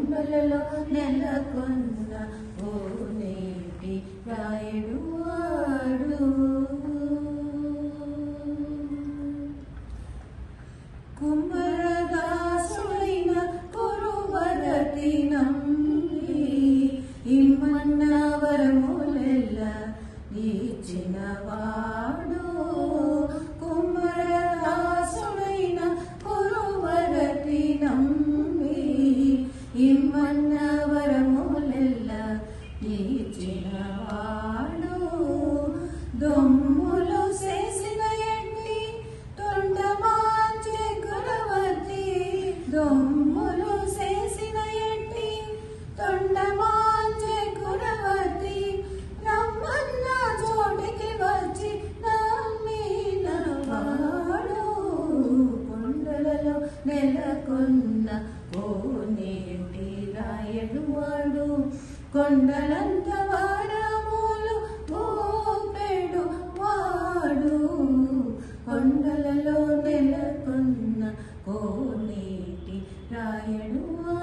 కొండలలో నెలకొన్న ఓ నేటి రాయుడు వాడు కుమ్మరదాసుడైన కురువరతి నమ్మి ఇమ్మన్న వరములెల్ల ఇచ్చిన వాడు కుమ్మరదాసుడైన కురువరతి నమ్మి ఇమ్మన్న వరములెల్ల ఇచ్చిన వాడు దొమ్ములు చేసిన ఎట్టి తొండమాంచె కులవతి దొమ్ములు చేసిన ఎట్టి తొండమాంచె కులవతి రమ్మన్న చోటికి వచ్చి నమ్మిన వాడు కొండలలో నెలకొన్న ఓ నేటి రాయడు వాడు కొండలంత వాడములు మోపెడు వాడు కొండలలో నెలకొన్న కోనేటి రాయడు వాడు